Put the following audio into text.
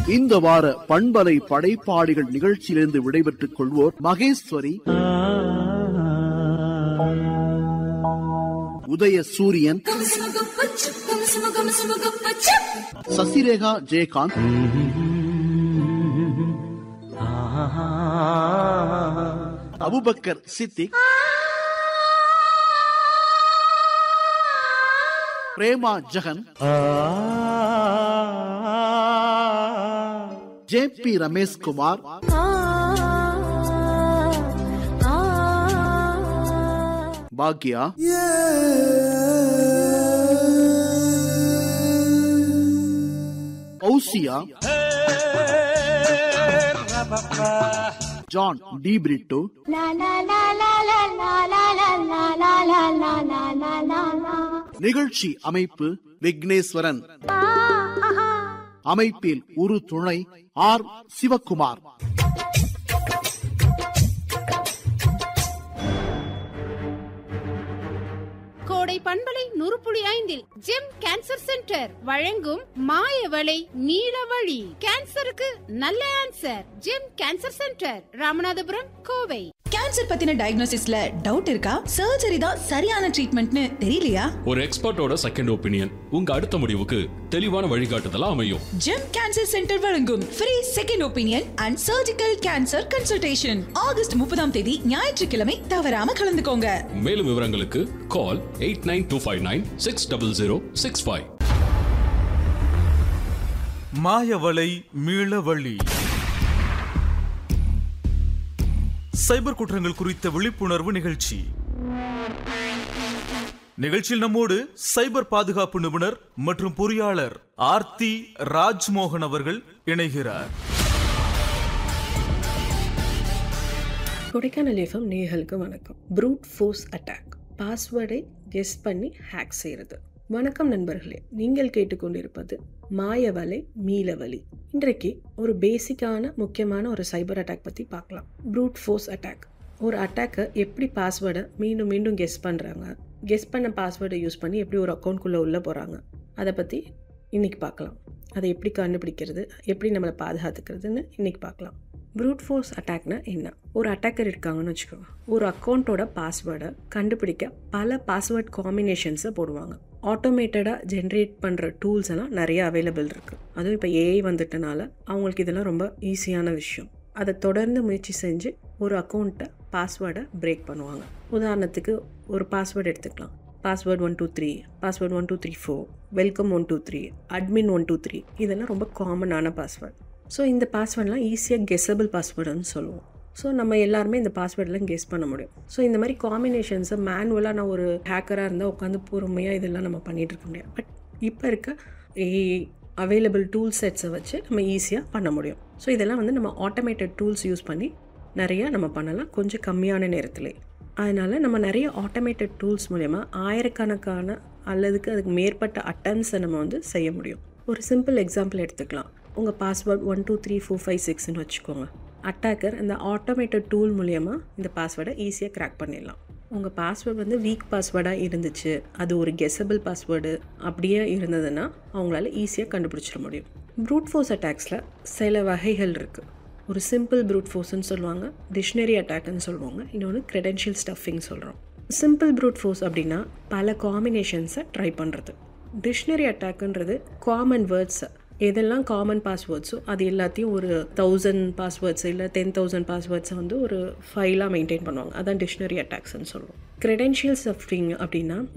இந்த வார பண்பலை படைப்பாளிகள் நிகழ்ச்சியிலிருந்து விடைபெற்றுக் கொள்வோர் மகேஸ்வரி உதய சூரியன் சசிரேகா ஜெயகாந்த் அபுபக்கர் சித்திக் பிரேமா ஜெகன் ஜே பி ரமேஷ் குமார் பாக்யா பௌசியா ஜான் டி பிரிட்டோ நிகழ்ச்சி அமைப்பு விக்னேஸ்வரன் அமைப்பில் ஒரு துணை ஆர் சிவக்குமார் கோடை பண்பலை நுறுப்புளி ஐந்தில் ஜெம் கேன்சர் சென்டர் வழங்கும் மாயவளை நீலவழி கேன்சருக்கு நல்ல answer GEM cancer centre Ramanathapuram Kovai cancer பத்தின டயக்னோசிஸ்ல டவுட் இருக்கா சர்ஜரி தான் சரியான ட்ரீட்மெண்ட்னு தெரியலையா ஒரு எக்ஸ்பர்ட்டோட செகண்ட் ஒப்பீனியன் உங்க அடுத்த முடிவுக்கு தெளிவான வழிகாட்டுதலா அமையும் ஜெம் கேன்சர் சென்டர் வழங்கும் free second opinion and surgical cancer consultation August முப்பதாம் தேதி ஞாயிற்றுக்கிழமை தவறாம கலந்துக்கோங்க மேலும் விவரங்களுக்கு call eight nine two five nine six double zero six five மாயவலை மீளவழி சைபர் குற்றங்கள் குறித்த விழிப்புணர்வு நிகழ்ச்சி நிகழ்ச்சியில் நம்மோடு சைபர் பாதுகாப்பு நிபுணர் மற்றும் பொறியாளர் ஆர்த்தி ராஜ்மோகன் அவர்கள் இணைகிறார் கொடைக்கானல் எஃப்எம் நேயர்களுக்கு வணக்கம் ப்ரூட் ஃபோர்ஸ் அட்டாக் பாஸ்வேர்டை கெஸ் பண்ணி ஹேக் செய்கிறது வணக்கம் நண்பர்களே நீங்கள் கேட்டுக்கொண்டிருப்பது மாயவலை மீளவலி இன்றைக்கு ஒரு பேசிக்கான முக்கியமான ஒரு சைபர் அட்டாக் பற்றி பார்க்கலாம் ப்ரூட் ஃபோர்ஸ் அட்டாக் ஒரு அட்டாக்கை எப்படி பாஸ்வேர்டை மீண்டும் மீண்டும் கெஸ் பண்ணுறாங்க கெஸ் பண்ண பாஸ்வேர்டை யூஸ் பண்ணி எப்படி ஒரு அக்கௌண்ட்குள்ளே உள்ளே போகிறாங்க அதை பற்றி இன்னைக்கு பார்க்கலாம் அதை எப்படி கண்டுபிடிக்கிறது எப்படி நம்மளை பாதுகாத்துக்கிறதுன்னு இன்னைக்கு பார்க்கலாம் ப்ரூட் ஃபோர்ஸ் அட்டாக்னா என்ன ஒரு அட்டாக்கர் இருக்காங்கன்னு வச்சுக்கோங்க ஒரு அக்கௌண்ட்டோட பாஸ்வேர்டை கண்டுபிடிக்க பல பாஸ்வேர்ட் காம்பினேஷன்ஸை போடுவாங்க ஆட்டோமேட்டடாக ஜென்ரேட் பண்ணுற டூல்ஸ் எல்லாம் நிறைய அவைலபிள் இருக்குது அதுவும் இப்போ ஏஐ வந்துட்டனால அவங்களுக்கு இதெல்லாம் ரொம்ப ஈஸியான விஷயம் அதை தொடர்ந்து முயற்சி செஞ்சு ஒரு அக்கௌண்ட்டை பாஸ்வேர்டை பிரேக் பண்ணுவாங்க உதாரணத்துக்கு ஒரு பாஸ்வேர்டு எடுத்துக்கலாம் password one two three password one two three four welcome one two three admin one two three இதெல்லாம் ரொம்ப காமனான பாஸ்வேர்ட் ஸோ இந்த பாஸ்வேர்ட்லாம் ஈஸியாக கெஸபிள் பாஸ்வேர்டுன்னு சொல்லுவோம் ஸோ நம்ம எல்லாருமே இந்த பாஸ்வேர்டெலாம் கெஸ் பண்ண முடியும் ஸோ இந்த மாதிரி காம்பினேஷன்ஸை மேனுவலாக நான் ஒரு ஹேக்கராக இருந்தால் உட்காந்து பொறுமையாக இதெல்லாம் நம்ம பண்ணிகிட்டு இருக்க முடியாது பட் இப்போ இருக்க அவைலபிள் டூல் செட்ஸை வச்சு நம்ம ஈஸியாக பண்ண முடியும் ஸோ இதெல்லாம் வந்து நம்ம ஆட்டோமேட்டட் டூல்ஸ் யூஸ் பண்ணி நிறையா நம்ம பண்ணலாம் கொஞ்சம் கம்மியான நேரத்திலே அதனால் நம்ம நிறைய ஆட்டோமேட்டட் டூல்ஸ் மூலயமா ஆயிரக்கணக்கான அல்லதுக்கு அதுக்கு மேற்பட்ட அட்டம்ஸை நம்ம வந்து செய்ய முடியும் ஒரு சிம்பிள் எக்ஸாம்பிள் எடுத்துக்கலாம் உங்கள் password one two three four five சிக்ஸ்னு வச்சுக்கோங்க அட்டாக்கர் இந்த ஆட்டோமேட்டட் டூல் மூலயமா இந்த பாஸ்வேர்டை ஈஸியாக கிராக் பண்ணிடலாம் உங்கள் பாஸ்வேர்டு வந்து வீக் பாஸ்வேர்டாக இருந்துச்சு அது ஒரு கெஸபிள் பாஸ்வேர்டு அப்படியே இருந்ததுன்னா அவங்களால ஈஸியாக கண்டுபிடிச்சிட முடியும் ப்ரூட் ஃபோர்ஸ் அட்டாக்ஸில் சில வகைகள் இருக்குது ஒரு சிம்பிள் ப்ரூட் ஃபோர்ஸ்னு சொல்லுவாங்க டிக்ஷனரி அட்டாக்னு சொல்லுவாங்க இன்னொன்று க்ரெடென்ஷியல் ஸ்டஃபிங் சொல்கிறோம் சிம்பிள் ப்ரூட் ஃபோர்ஸ் அப்படின்னா பல காம்பினேஷன்ஸை ட்ரை பண்ணுறது டிக்ஷனரி அட்டாக்குன்றது காமன் வேர்ட்ஸை எதெல்லாம் காமன் பாஸ்வேர்ட்ஸோ அது எல்லாத்தையும் ஒரு தௌசண்ட் பாஸ்வேர்ட்ஸ் இல்லை டென் தௌசண்ட் பாஸ்வேர்ட்ஸை வந்து ஒரு ஃபைலாக மெயின்டைன் பண்ணுவாங்க அதான் டிக்ஷனரி அட்டாக்ஸ்னு சொல்லுவோம் க்ரெடென்ஷியல் ஸ்டஃபிங் அப்படின்னா